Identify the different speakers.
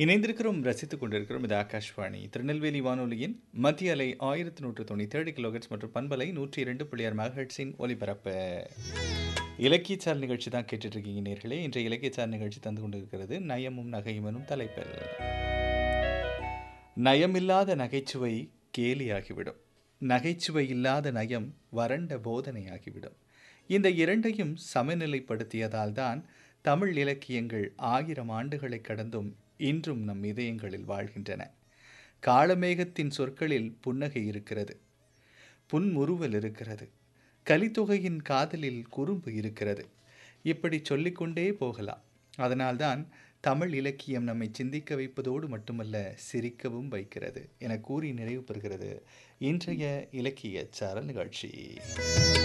Speaker 1: இணைந்திருக்கிறோம் ரசித்துக் கொண்டிருக்கிறோம் இது ஆகாஷ்வாணி திருநெல்வேலி வானொலியின் மத்திய அலை ஆயிரத்தி நூற்று தொண்ணூற்றி ஏழு கிலோஹெட்ஸ் மற்றும் பண்பலை நூற்றி இரண்டு புள்ளியார் மெகாஹெட்ஸின் ஒலிபரப்பு இலக்கியச்சார் நிகழ்ச்சி தான் கேட்டுட்டு இருக்கீங்க நேர்களே இன்றைய இலக்கியச்சார் நிகழ்ச்சி தந்து கொண்டிருக்கிறது நயமும் நகையும் எனும் தலைப்பில் நயமில்லாத நகைச்சுவை கேலியாகிவிடும் நகைச்சுவை இல்லாத நயம் வறண்ட போதனையாகிவிடும் இந்த இரண்டையும் சமநிலைப்படுத்தியதால் தான் தமிழ் இலக்கியங்கள் ஆயிரம் ஆண்டுகளை கடந்தும் இன்றும் நம் இதயங்களில் வாழ்கின்றன காளமேகத்தின் சொற்களில் புன்னகை இருக்கிறது புன்முறுவல் இருக்கிறது கலித்தொகையின் காதலில் குறும்பு இருக்கிறது இப்படி சொல்லிக்கொண்டே போகலாம் அதனால்தான் தமிழ் இலக்கியம் நம்மை சிந்திக்க வைப்பதோடு மட்டுமல்ல சிரிக்கவும் வைக்கிறது என கூறி நிறைவு பெறுகிறது இன்றைய இலக்கிய சாரல் நிகழ்ச்சி